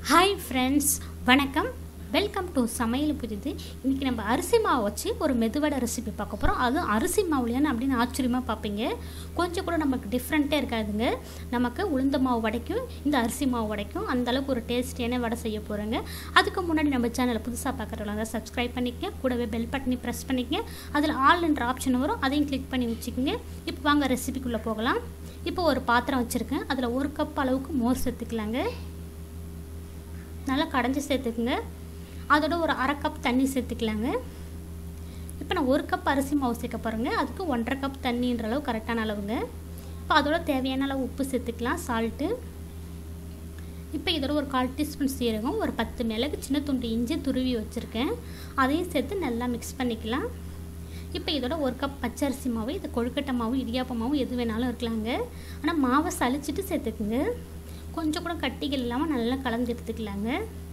hi friends வணக்கம் welcome to சமையல் புதிது இன்றைக்கி நம்ம அரிசி மாவு வச்சு ஒரு மெதுவடை ரெசிபி பார்க்க போகிறோம் அதுவும் அரிசி மாவுலையான்னு அப்படின்னு ஆச்சரியமாக பார்ப்பீங்க கொஞ்சம் கூட நமக்கு டிஃப்ரெண்ட்டே இருக்காதுங்க நமக்கு உளுந்த மாவு வடைக்கும் இந்த அரிசி மாவு வடைக்கும் அந்த அளவுக்கு ஒரு டேஸ்டியான வடை செய்ய போகிறோங்க அதுக்கு முன்னாடி நம்ம சேனலை புதுசாக பார்க்குறவங்க சப்ஸ்கிரைப் பண்ணிக்கங்க கூடவே பெல் பட்டனி ப்ரெஸ் பண்ணிக்கங்க அதில் ஆல்ன்ற ஆப்ஷன் வரும் அதையும் கிளிக் பண்ணி வச்சுக்கோங்க இப்போ வாங்க ரெசிபிக்குள்ளே போகலாம் இப்போ ஒரு பாத்திரம் வச்சுருக்கேன் அதில் ஒரு கப் அளவுக்கு மோர் சேர்த்துக்கலாங்க நல்லா கடைஞ்சி சேர்த்துக்குங்க அதோட ஒரு அரை கப் தண்ணி சேர்த்துக்கலாங்க இப்போ நான் ஒரு கப் அரிசி மாவு சேர்க்க போகிறேங்க அதுக்கு ஒன்றரை கப் தண்ணின்ற அளவு கரெக்டான அளவுங்க இப்போ அதோட தேவையான அளவு உப்பு சேர்த்துக்கலாம் சால்ட்டு இப்போ இதோட ஒரு கால் டீஸ்பூன் சீரகம் ஒரு பத்து மிளகு சின்ன துண்டு இஞ்சி துருவி வச்சுருக்கேன் அதையும் சேர்த்து நல்லா மிக்ஸ் பண்ணிக்கலாம் இப்போ இதோட ஒரு கப் பச்சரிசி மாவு இது கொழுக்கட்டை மாவு இடியாப்ப மாவு எது வேணாலும் இருக்கலாங்க ஆனால் மாவை சளிச்சிட்டு சேர்த்துக்குங்க கொஞ்சம் கூட கட்டிகள் இல்லாமல் நல்லா கலந்து எடுத்துக்கலாங்க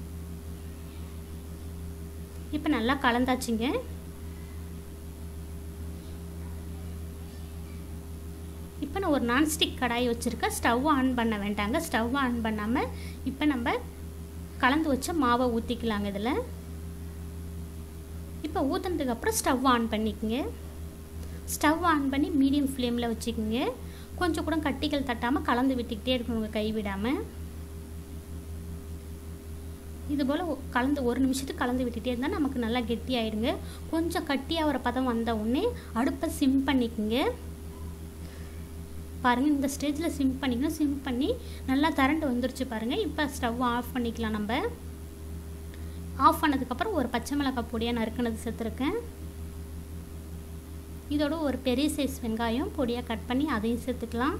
இப்போ நல்லா கலந்தாச்சுங்க இப்போ நான் ஒரு நான்ஸ்டிக் கடாய் வச்சுருக்கேன் ஸ்டவ் ஆன் பண்ண வேண்டாங்க ஸ்டவ் ஆன் பண்ணாமல் இப்போ நம்ம கலந்து வச்ச மாவை ஊற்றிக்கலாங்க இதில் இப்போ ஊற்றுனதுக்கப்புறம் ஸ்டவ் ஆன் பண்ணிக்கோங்க ஸ்டவ் ஆன் பண்ணி மீடியம் ஃப்ளேமில் வச்சுக்கோங்க கொஞ்சம் கூட கட்டிகள் தட்டாமல் கலந்து விட்டுக்கிட்டே இருக்கணுங்க கை விடாமல் இது போல் கலந்து ஒரு நிமிஷத்துக்கு கலந்து விட்டுட்டே இருந்தால் நமக்கு நல்லா கெட்டி ஆகிடுங்க கொஞ்சம் கட்டியாகிற பதம் வந்த உடனே அடுப்பை சிம் பண்ணிக்கோங்க பாருங்கள் இந்த ஸ்டேஜில் சிம் பண்ணிக்கணும் சிம் பண்ணி நல்லா திரண்டு வந்துருச்சு பாருங்கள் இப்போ ஸ்டவ் ஆஃப் பண்ணிக்கலாம் நம்ம ஆஃப் பண்ணதுக்கப்புறம் ஒரு பச்சை மிளகாய் பொடியாக நறுக்கினது சேர்த்துருக்கேன் இதோட ஒரு பெரிய சைஸ் வெங்காயம் பொடியாக கட் பண்ணி அதையும் சேர்த்துக்கலாம்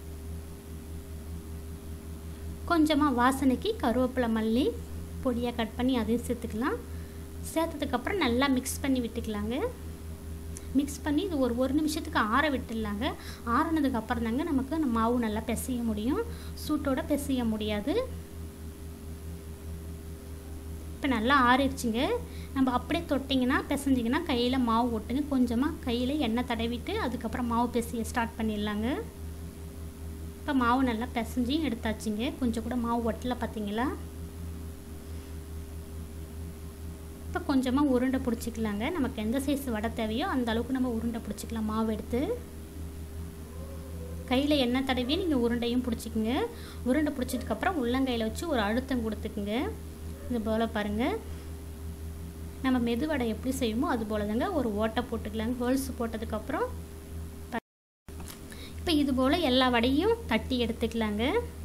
கொஞ்சமாக வாசனைக்கு கருவேப்பிலை மல்லி பொடியாக கட் பண்ணி அதையும் சேர்த்துக்கலாம் சேர்த்ததுக்கப்புறம் நல்லா மிக்ஸ் பண்ணி விட்டுக்கலாங்க மிக்ஸ் பண்ணி இது ஒரு ஒரு நிமிஷத்துக்கு ஆற விட்டுடலாங்க ஆறினதுக்கப்புறம் தாங்க நமக்கு அந்த மாவு நல்லா பிசைய முடியும் சூட்டோட பிசைய முடியாது இப்போ நல்லா ஆறிடுச்சுங்க நம்ம அப்படியே தொட்டிங்கன்னா பிசைஞ்சிங்கன்னா கையில் மாவு ஒட்டுங்க கொஞ்சமாக கையில் எண்ணெய் தடவிட்டு அதுக்கப்புறம் மாவு பிசைய ஸ்டார்ட் பண்ணிடலாங்க இப்போ மாவு நல்லா பிசைஞ்சி எடுத்தாச்சுங்க கொஞ்சம் கூட மாவு ஒட்டலை பார்த்தீங்களா இப்போ கொஞ்சமாக உருண்டை பிடிச்சிக்கலாங்க நமக்கு எந்த சைஸ் வடை தேவையோ அந்த அளவுக்கு நம்ம உருண்டை பிடிச்சிக்கலாம் மாவு எடுத்து கையில் எண்ணெய் தடவி நீங்கள் உருண்டையும் பிடிச்சிக்கோங்க உருண்டை பிடிச்சதுக்கப்புறம் உள்ளங்கையில் வச்சு ஒரு அழுத்தம் கொடுத்துக்குங்க இது போல் பாருங்கள் நம்ம மெதுவடை எப்படி செய்வோமோ அது போல் தாங்க ஒரு ஓட்டை போட்டுக்கலாங்க ஹோல்ஸ் போட்டதுக்கப்புறம் இப்போ இது போல் எல்லா வடையும் தட்டி எடுத்துக்கலாங்க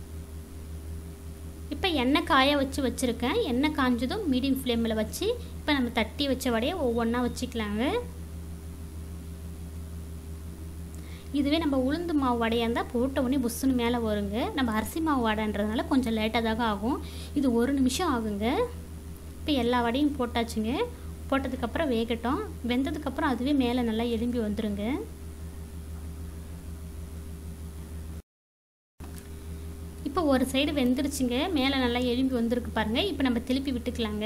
இப்போ எண்ணெய் காய வச்சு வச்சுருக்கேன் எண்ணெய் காஞ்சதும் மீடியம் ஃப்ளேமில் வச்சு இப்போ நம்ம தட்டி வச்ச வடையை ஒவ்வொன்றா வச்சுக்கலாங்க இதுவே நம்ம உளுந்து மாவு வடையாக இருந்தால் போட்ட உடனே புஷ்ஷுன்னு மேலே வருங்க நம்ம அரிசி மாவு வடைன்றதுனால கொஞ்சம் லேட்டாக தாங்க ஆகும் இது ஒரு நிமிஷம் ஆகுங்க இப்போ எல்லா வடையும் போட்டாச்சுங்க போட்டதுக்கப்புறம் வேகட்டும் வெந்ததுக்கப்புறம் அதுவே மேலே நல்லா எலும்பி வந்துடுங்க இப்போ ஒரு சைடு வெந்துருச்சுங்க மேலே நல்லா எலும்பி வந்திருக்கு பாருங்கள் இப்போ நம்ம திருப்பி விட்டுக்கலாங்க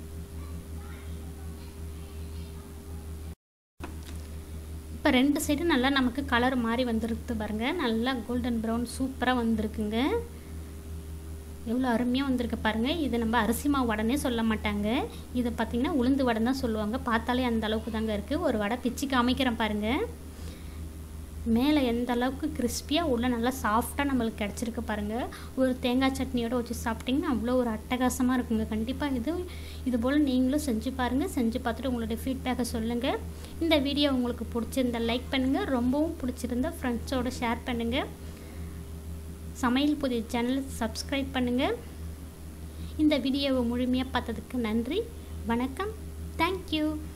இப்போ ரெண்டு சைடும் நல்லா நமக்கு கலர் மாதிரி வந்துருக்கு பாருங்கள் நல்லா கோல்டன் ப்ரௌன் சூப்பராக வந்திருக்குங்க எவ்வளோ அருமையாக வந்திருக்கு பாருங்கள் இது நம்ம அரிசி மாவு வடனே சொல்ல மாட்டாங்க இதை பார்த்திங்கன்னா உளுந்து வடை தான் சொல்லுவாங்க பார்த்தாலே அந்த அளவுக்கு தாங்க இருக்குது ஒரு வடை பிச்சு காமிக்கிறேன் பாருங்கள் மேலே எந்த அளவுக்கு கிறிஸ்பியாக உள்ள நல்லா சாஃப்டாக நம்மளுக்கு கிடச்சிருக்கு பாருங்கள் ஒரு தேங்காய் சட்னியோடு வச்சு சாப்பிட்டிங்கன்னா அவ்வளோ ஒரு அட்டகாசமாக இருக்குங்க கண்டிப்பாக இது இது போல் நீங்களும் செஞ்சு பாருங்கள் செஞ்சு பார்த்துட்டு உங்களுடைய ஃபீட்பேக்கை சொல்லுங்கள் இந்த வீடியோ உங்களுக்கு பிடிச்சிருந்தா லைக் பண்ணுங்கள் ரொம்பவும் பிடிச்சிருந்தா ஃப்ரெண்ட்ஸோடு ஷேர் பண்ணுங்கள் சமையல் புதிய சேனல் சப்ஸ்கிரைப் பண்ணுங்கள் இந்த வீடியோவை முழுமையாக பார்த்ததுக்கு நன்றி வணக்கம் தேங்க்யூ